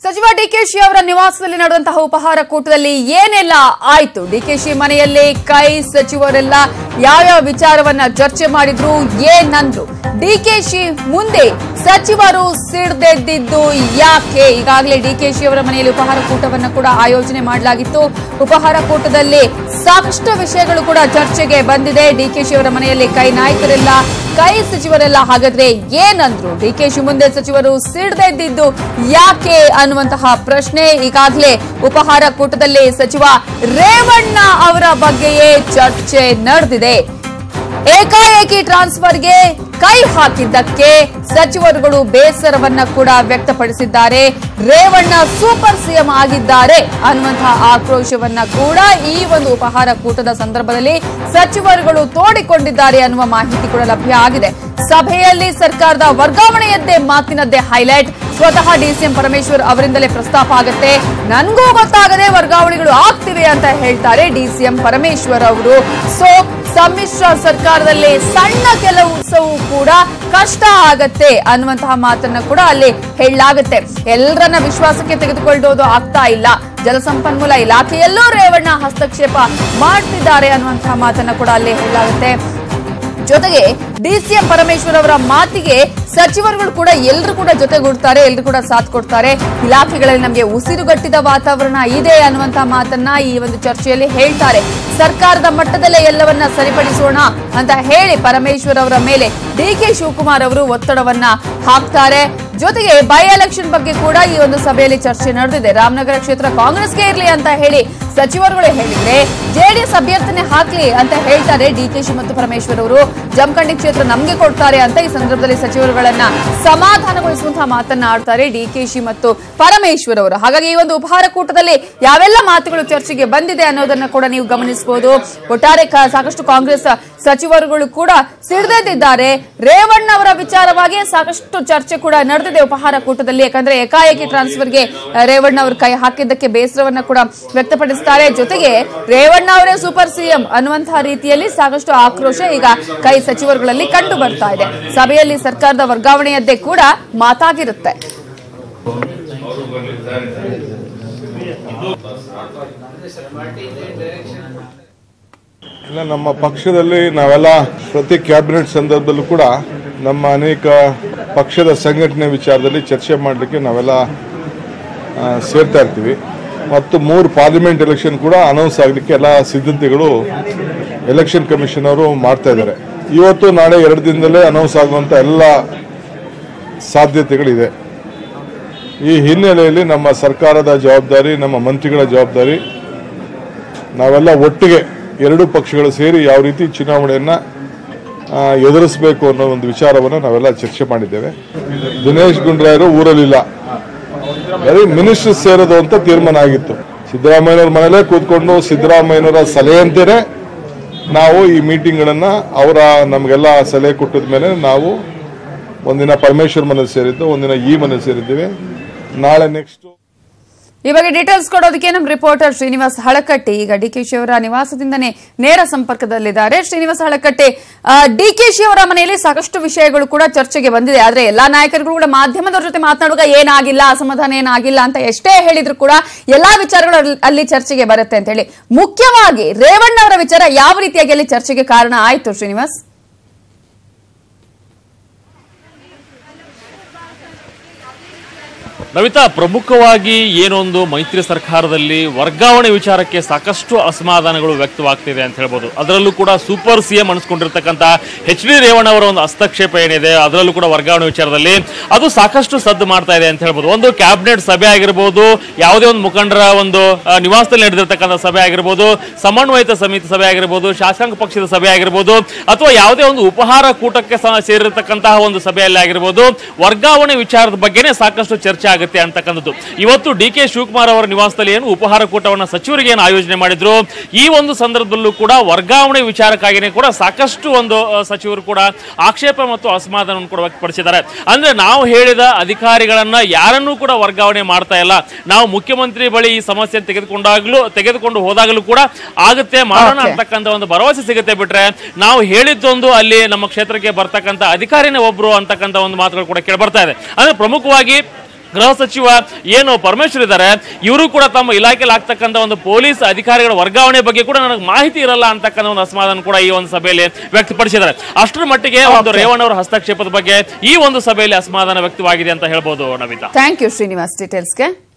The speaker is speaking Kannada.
ಸಚಿವ ಡಿಕೆಶಿ ಅವರ ನಿವಾಸದಲ್ಲಿ ನಡೆದಂತಹ ಉಪಹಾರ ಕೂಟದಲ್ಲಿ ಏನೆಲ್ಲ ಆಯ್ತು ಡಿಕೆಶಿ ಮನೆಯಲ್ಲಿ ಕೈ ಸಚಿವರೆಲ್ಲ ಯಾವ್ಯಾವ ವಿಚಾರವನ್ನ ಚರ್ಚೆ ಮಾಡಿದ್ರು ಏನಂದ್ರು ಡಿಕೆಶಿ ಮುಂದೆ ಸಚಿವರು ಸಿಡ್ದೆದ್ದಿದ್ದು ಯಾಕೆ ಈಗಾಗಲೇ ಡಿಕೆಶಿ ಅವರ ಮನೆಯಲ್ಲಿ ಉಪಹಾರ ಕೂಟವನ್ನ ಕೂಡ ಆಯೋಜನೆ ಮಾಡಲಾಗಿತ್ತು ಉಪಹಾರ ಕೂಟದಲ್ಲಿ ಸಾಕಷ್ಟು ವಿಷಯಗಳು ಕೂಡ ಚರ್ಚೆಗೆ ಬಂದಿದೆ ಡಿಕೆಶಿ ಅವರ ಮನೆಯಲ್ಲಿ ಕೈ ನಾಯಕರೆಲ್ಲ ಕೈ ಸಚಿವರೆಲ್ಲ ಹಾಗಾದ್ರೆ ಏನಂದ್ರು ಡಿಕೆಶಿ ಮುಂದೆ ಸಚಿವರು ಸಿಡ್ದೆದ್ದಿದ್ದು ಯಾಕೆ ಅನ್ನುವಂತಹ ಪ್ರಶ್ನೆ ಈಗಾಗಲೇ ಉಪಹಾರ ಕೂಟದಲ್ಲಿ ಸಚಿವ ರೇವಣ್ಣ ಅವರ ಬಗ್ಗೆಯೇ ಚರ್ಚೆ ನಡೆದಿದೆ ಏಕಾಏಕಿ ಟ್ರಾನ್ಸ್ಫರ್ಗೆ ಕೈ ಹಾಕಿದ್ದಕ್ಕೆ ಸಚಿವರುಗಳು ಬೇಸರವನ್ನ ಕೂಡ ವ್ಯಕ್ತಪಡಿಸಿದ್ದಾರೆ ರೇವಣ್ಣ ಸೂಪರ್ ಸಿಎಂ ಆಗಿದ್ದಾರೆ ಅನ್ನುವಂತಹ ಆಕ್ರೋಶವನ್ನ ಕೂಡ ಈ ಒಂದು ಉಪಹಾರ ಕೂಟದ ಸಂದರ್ಭದಲ್ಲಿ ಸಚಿವರುಗಳು ತೋಡಿಕೊಂಡಿದ್ದಾರೆ ಅನ್ನುವ ಮಾಹಿತಿ ಕೂಡ ಲಭ್ಯ ಆಗಿದೆ ಸಭೆಯಲ್ಲಿ ಸರ್ಕಾರದ ವರ್ಗಾವಣೆಯದ್ದೇ ಮಾತಿನದ್ದೇ ಹೈಲೈಟ್ ಸ್ವತಃ ಡಿಸಿಎಂ ಪರಮೇಶ್ವರ್ ಅವರಿಂದಲೇ ಪ್ರಸ್ತಾಪ ಆಗುತ್ತೆ ನನ್ಗೂ ಗೊತ್ತಾಗದೆ ವರ್ಗಾವಣೆಗಳು ಆಗ್ತಿವೆ ಅಂತ ಹೇಳ್ತಾರೆ ಡಿಸಿಎಂ ಪರಮೇಶ್ವರ್ ಅವರು ಸೊ ಸಮ್ಮಿಶ್ರ ಸರ್ಕಾರದಲ್ಲಿ ಸಣ್ಣ ಕೆಲಸವೂ ಕೂಡ ಕಷ್ಟ ಆಗತ್ತೆ ಅನ್ನುವಂತಹ ಮಾತನ್ನ ಕೂಡ ಅಲ್ಲಿ ಹೇಳಲಾಗುತ್ತೆ ಎಲ್ಲರನ್ನ ವಿಶ್ವಾಸಕ್ಕೆ ತೆಗೆದುಕೊಳ್ಳೋದು ಆಗ್ತಾ ಇಲ್ಲ ಜಲಸಂಪನ್ಮೂಲ ಇಲಾಖೆಯಲ್ಲೂ ರೇವಣ್ಣ ಹಸ್ತಕ್ಷೇಪ ಮಾಡ್ತಿದ್ದಾರೆ ಅನ್ನುವಂತಹ ಮಾತನ್ನ ಕೂಡ ಅಲ್ಲಿ ಹೇಳಲಾಗುತ್ತೆ ಜೊತೆಗೆ ಡಿಸಿಎಂ ಪರಮೇಶ್ವರ್ ಅವರ ಮಾತಿಗೆ ಸಚಿವರುಗಳು ಕೂಡ ಎಲ್ಲರೂ ಕೂಡ ಜೊತೆಗೂಡ್ತಾರೆ ಎಲ್ಲರೂ ಕೂಡ ಸಾಥ್ ಕೊಡ್ತಾರೆ ಇಲಾಖೆಗಳಲ್ಲಿ ನಮಗೆ ಉಸಿರುಗಟ್ಟಿದ ವಾತಾವರಣ ಇದೆ ಅನ್ನುವಂತಹ ಮಾತನ್ನ ಈ ಒಂದು ಚರ್ಚೆಯಲ್ಲಿ ಹೇಳ್ತಾರೆ ಸರ್ಕಾರದ ಮಟ್ಟದಲ್ಲೇ ಎಲ್ಲವನ್ನ ಸರಿಪಡಿಸೋಣ ಅಂತ ಹೇಳಿ ಪರಮೇಶ್ವರ್ ಅವರ ಮೇಲೆ ಡಿಕೆ ಶಿವಕುಮಾರ್ ಅವರು ಒತ್ತಡವನ್ನ ಹಾಕ್ತಾರೆ ಜೊತೆಗೆ ಬೈ ಎಲೆಕ್ಷನ್ ಬಗ್ಗೆ ಕೂಡ ಈ ಒಂದು ಸಭೆಯಲ್ಲಿ ಚರ್ಚೆ ನಡೆದಿದೆ ರಾಮನಗರ ಕ್ಷೇತ್ರ ಕಾಂಗ್ರೆಸ್ಗೆ ಇರಲಿ ಅಂತ ಹೇಳಿ ಸಚಿವರುಗಳು ಹೇಳಿದ್ರೆ ಜೆಡಿಎಸ್ ಅಭ್ಯರ್ಥನೆ ಹಾಕ್ಲಿ ಅಂತ ಹೇಳ್ತಾರೆ ಡಿಕೆಶಿ ಮತ್ತು ಪರಮೇಶ್ವರ್ ಅವರು ಜಮಖಂಡಿ ಕ್ಷೇತ್ರ ನಮ್ಗೆ ಕೊಡ್ತಾರೆ ಅಂತ ಈ ಸಂದರ್ಭದಲ್ಲಿ ಸಚಿವರುಗಳನ್ನ ಸಮಾಧಾನಗೊಳಿಸುವಂತಹ ಮಾತನ್ನ ಆಡ್ತಾರೆ ಡಿಕೆಶಿ ಮತ್ತು ಪರಮೇಶ್ವರ್ ಅವರು ಹಾಗಾಗಿ ಈ ಒಂದು ಉಪಹಾರ ಕೂಟದಲ್ಲಿ ಯಾವೆಲ್ಲ ಮಾತುಗಳು ಚರ್ಚೆಗೆ ಬಂದಿದೆ ಅನ್ನೋದನ್ನ ಕೂಡ ನೀವು ಗಮನಿಸಬಹುದು ಒಟ್ಟಾರೆ ಕ- ಸಾಕಷ್ಟು ಕಾಂಗ್ರೆಸ್ ಸಚಿವರುಗಳು ಕೂಡ ಸಿಡಿದೆದ್ದಿದ್ದಾರೆ ರೇವಣ್ಣ ಅವರ ವಿಚಾರವಾಗಿ ಸಾಕಷ್ಟು ಚರ್ಚೆ ಕೂಡ ನಡೆದಿದೆ ಉಪಹಾರ ಕೂಟದಲ್ಲಿ ಯಾಕಂದ್ರೆ ಏಕಾಏಕಿ ಟ್ರಾನ್ಸ್ಫರ್ಗೆ ಆ, ರೇವಣ್ಣ ಅವರು ಕೈ ಹಾಕಿದ್ದಕ್ಕೆ ಬೇಸರವನ್ನ ಕೂಡ ವ್ಯಕ್ತಪಡಿಸುತ್ತಾರೆ ಜೊತೆಗೆ ರೇವಣ್ಣ ಅವರೇ ಸೂಪರ್ ಸಿಎಂ ಅನ್ನುವಂತಹ ರೀತಿಯಲ್ಲಿ ಸಾಕಷ್ಟು ಆಕ್ರೋಶ ಈಗ ಕೈ ಸಚಿವರುಗಳಲ್ಲಿ ಕಂಡು ಬರ್ತಾ ಇದೆ ಸಭೆಯಲ್ಲಿ ಸರ್ಕಾರದ ವರ್ಗಾವಣೆಯದ್ದೇ ಕೂಡ ಮಾತಾಗಿರುತ್ತೆ ಇಲ್ಲ ನಮ್ಮ ಪಕ್ಷದಲ್ಲಿ ನಾವೆಲ್ಲ ಪ್ರತಿ ಕ್ಯಾಬಿನೆಟ್ ಸಂದರ್ಭದಲ್ಲೂ ಕೂಡ ನಮ್ಮ ಅನೇಕ ಪಕ್ಷದ ಸಂಘಟನೆ ವಿಚಾರದಲ್ಲಿ ಚರ್ಚೆ ಮಾಡಲಿಕ್ಕೆ ನಾವೆಲ್ಲ ಆ, ಸೇರ್ತಾ ಇರ್ತೀವಿ ಮತ್ತು ಮೂರು ಪಾರ್ಲಿಮೆಂಟ್ ಎಲೆಕ್ಷನ್ ಕೂಡ ಅನೌನ್ಸ್ ಆಗಲಿಕ್ಕೆ ಎಲ್ಲ ಸಿದ್ಧತೆಗಳು ಎಲೆಕ್ಷನ್ ಕಮಿಷನ್ ಅವರು ಮಾಡ್ತಾ ಇದ್ದಾರೆ ಇವತ್ತು ನಾಳೆ ಎರಡು ದಿನದಲ್ಲೇ ಅನೌನ್ಸ್ ಆಗುವಂಥ ಎಲ್ಲ ಸಾಧ್ಯತೆಗಳಿದೆ ಈ ಹಿನ್ನೆಲೆಯಲ್ಲಿ ನಮ್ಮ ಸರ್ಕಾರದ ಜವಾಬ್ದಾರಿ ನಮ್ಮ ಮಂತ್ರಿಗಳ ಜವಾಬ್ದಾರಿ ನಾವೆಲ್ಲ ಒಟ್ಟಿಗೆ ಎರಡೂ ಪಕ್ಷಗಳು ಸೇರಿ ಯಾವ ರೀತಿ ಚುನಾವಣೆಯನ್ನ ಆ, ಎದುರಿಸಬೇಕು ಅನ್ನೋ ಒಂದು ವಿಚಾರವನ್ನು ನಾವೆಲ್ಲ ಚರ್ಚೆ ಮಾಡಿದ್ದೇವೆ ದಿನೇಶ್ ಗುಂಡ್ರಾಯರು ಊರಲ್ಲಿಲ್ಲ ಬರೀ ಮಿನಿಸ್ಟರ್ ಸೇರೋದು ಅಂತ ತೀರ್ಮಾನ ಆಗಿತ್ತು ಸಿದ್ದರಾಮಯ್ಯನವ್ರ ಮನೇಲೇ ಕೂತ್ಕೊಂಡು ಸಿದ್ದರಾಮಯ್ಯನವರ ಸಲಹೆಯಂತೆಯೇ ನಾವು ಈ ಮೀಟಿಂಗ್ಗಳನ್ನ ಅವರ ನಮಗೆಲ್ಲ ಸಲಹೆ ಕೊಟ್ಟಿದ ಮೇಲೆ ನಾವು ಒಂದಿನ ಪರಮೇಶ್ವರ್ ಮನೇಲಿ ಸೇರಿದ್ದು ಒಂದಿನ ಈ ಮನೇಲಿ ಸೇರಿದ್ದೀವಿ ನಾಳೆ ನೆಕ್ಸ್ಟ್ ಈ ಬಗ್ಗೆ ಡೀಟೇಲ್ಸ್ ಕೊಡೋದಕ್ಕೆ ನಮ್ಮ ರಿಪೋರ್ಟರ್ ಶ್ರೀನಿವಾಸ್ ಹಳಕಟ್ಟಿ ಈಗ ಡಿಕೆಶಿ ಅವರ ನಿವಾಸದಿಂದನೇ ನೇರ ಸಂಪರ್ಕದಲ್ಲಿದ್ದಾರೆ ಶ್ರೀನಿವಾಸ್ ಹಳಕಟ್ಟಿ ಡಿಕೆಶಿ ಅವರ ಮನೆಯಲ್ಲಿ ಸಾಕಷ್ಟು ವಿಷಯಗಳು ಕೂಡ ಚರ್ಚೆಗೆ ಬಂದಿದೆ ಆದ್ರೆ ಎಲ್ಲಾ ನಾಯಕರುಗಳು ಕೂಡ ಮಾಧ್ಯಮದವ್ರ ಜೊತೆ ಮಾತನಾಡುವಾಗ ಏನಾಗಿಲ್ಲ ಅಸಮಾಧಾನ ಏನಾಗಿಲ್ಲ ಅಂತ ಎಷ್ಟೇ ಹೇಳಿದ್ರು ಕೂಡ ಎಲ್ಲಾ ವಿಚಾರಗಳು ಅಲ್ಲಿ- ಅಲ್ಲಿ ಚರ್ಚೆಗೆ ಬರುತ್ತೆ ಅಂತ ಹೇಳಿ ಮುಖ್ಯವಾಗಿ ರೇವಣ್ಣ ಅವರ ವಿಚಾರ ಯಾವ ರೀತಿಯಾಗಿ ಅಲ್ಲಿ ಚರ್ಚೆಗೆ ಕಾರಣ ಆಯ್ತು ಶ್ರೀನಿವಾಸ್ ನವಿತಾ ಪ್ರಮುಖವಾಗಿ ಏನೊಂದು ಮೈತ್ರಿ ಸರ್ಕಾರದಲ್ಲಿ ವರ್ಗಾವಣೆ ವಿಚಾರಕ್ಕೆ ಸಾಕಷ್ಟು ಅಸಮಾಧಾನಗಳು ವ್ಯಕ್ತವಾಗ್ತಿದೆ ಅಂತ ಹೇಳ್ಬೋದು ಅದರಲ್ಲೂ ಕೂಡ ಸೂಪರ್ ಸಿಎಂ ಅನಿಸ್ಕೊಂಡಿರ್ತಕ್ಕಂಥ ಎಚ್ ಡಿ ರೇವಣ್ಣ ಅವರ ಒಂದು ಹಸ್ತಕ್ಷೇಪ ಏನಿದೆ ಅದರಲ್ಲೂ ಕೂಡ ವರ್ಗಾವಣೆ ವಿಚಾರದಲ್ಲಿ ಅದು ಸಾಕಷ್ಟು ಸದ್ದು ಮಾಡ್ತಾ ಇದೆ ಅಂತ ಹೇಳ್ಬೋದು ಒಂದು ಕ್ಯಾಬಿನೆಟ್ ಸಭೆ ಆಗಿರ್ಬೋದು ಯಾವುದೇ ಒಂದು ಮುಖಂಡರ ಒಂದು ಆ, ನಿವಾಸದಲ್ಲಿ ನಡೆದಿರ್ತಕ್ಕಂಥ ಸಭೆ ಆಗಿರ್ಬೋದು ಸಮನ್ವಯಿತ ಸಮಿತಿ ಸಭೆ ಆಗಿರ್ಬೋದು ಶಾಸಕಾಂಗ ಪಕ್ಷದ ಸಭೆ ಆಗಿರ್ಬೋದು ಅಥವಾ ಯಾವುದೇ ಒಂದು ಉಪಹಾರ ಕೂಟಕ್ಕೆ ಸ- ಸೇರಿರ್ತಕ್ಕಂತಹ ಒಂದು ಸಭೆಯಲ್ಲಿ ಆಗಿರ್ಬೋದು ವರ್ಗಾವಣೆ ವಿಚಾರದ ಬಗ್ಗೆನೇ ಸಾಕಷ್ಟು ಚರ್ಚೆ ಆಗುತ್ತೆ ಅಂತಕ್ಕಂಥದ್ದು ಇವತ್ತು ಡಿ ಕೆ ಶಿವಕುಮಾರ್ ಅವರ ನಿವಾಸದಲ್ಲಿ ಏನು ಉಪಹಾರ ಕೂಟವನ್ನು ಸಚಿವರಿಗೆ ಏನು ಆಯೋಜನೆ ಮಾಡಿದ್ರು ಈ ಒಂದು ಸಂದರ್ಭದಲ್ಲೂ ಕೂಡ ವರ್ಗಾವಣೆ ವಿಚಾರಕ್ಕಾಗಿನೇ ಕೂಡ ಸಾಕಷ್ಟು ಒಂದು ಆ, ಸಚಿವರು ಕೂಡ ಆಕ್ಷೇಪ ಮತ್ತು ಅಸಮಾಧಾನವನ್ನು ಕೂಡ ವ್ಯಕ್ತಪಡಿಸಿದ್ದಾರೆ ಅಂದ್ರೆ ನಾವು ಹೇಳಿದ ಅಧಿಕಾರಿಗಳನ್ನ ಯಾರನ್ನೂ ಕೂಡ ವರ್ಗಾವಣೆ ಮಾಡ್ತಾ ಇಲ್ಲ ನಾವು ಮುಖ್ಯಮಂತ್ರಿ ಬಳಿ ಈ ಸಮಸ್ಯೆ ತೆಗೆದುಕೊಂಡಾಗ್ಲೂ ತೆಗೆದುಕೊಂಡು ಹೋದಾಗಲೂ ಕೂಡ ಆಗುತ್ತೆ ಮಾಡೋಣ Okay. ಅಂತಕ್ಕಂಥ ಒಂದು ಭರವಸೆ ಸಿಗುತ್ತೆ ಬಿಟ್ರೆ ನಾವು ಹೇಳಿದ್ದೊಂದು ಅಲ್ಲಿ ನಮ್ಮ ಕ್ಷೇತ್ರಕ್ಕೆ ಬರ್ತಕ್ಕಂಥ ಅಧಿಕಾರಿನೇ ಒಬ್ರು ಅಂತಕ್ಕಂಥ ಒಂದು ಮಾತುಗಳು ಕೂಡ ಕೇಳಿ ಬರ್ತಾ ಇದೆ ಅಂದ್ರೆ ಪ್ರಮುಖವಾಗಿ ಗೃಹ ಸಚಿವ ಏನು ಪರಮೇಶ್ವರ್ ಇದ್ದಾರೆ ಇವರು ಕೂಡ ತಮ್ಮ ಇಲಾಖೆಯಲ್ಲಿ ಆಗ್ತಕ್ಕಂಥ ಒಂದು ಪೊಲೀಸ್ ಅಧಿಕಾರಿಗಳ ವರ್ಗಾವಣೆ ಬಗ್ಗೆ ಕೂಡ ನನಗೆ ಮಾಹಿತಿ ಇರಲ್ಲ ಅಂತಕ್ಕಂಥ ಒಂದು ಅಸಮಾಧಾನ ಕೂಡ ಈ ಒಂದು ಸಭೆಯಲ್ಲಿ ವ್ಯಕ್ತಪಡಿಸಿದ್ದಾರೆ ಅಷ್ಟರ ಮಟ್ಟಿಗೆ ಒಂದು ರೇವಣ್ಣ ಅವರ ಹಸ್ತಕ್ಷೇಪದ ಬಗ್ಗೆ ಈ ಒಂದು ಸಭೆಯಲ್ಲಿ ಅಸಮಾಧಾನ ವ್ಯಕ್ತವಾಗಿದೆ ಅಂತ ಹೇಳ್ಬೋದು ನಮಿತಾ ಥ್ಯಾಂಕ್ ಯು ಶ್ರೀನಿವಾಸ್ ಡೀಟೇಲ್ಸ್ಗೆ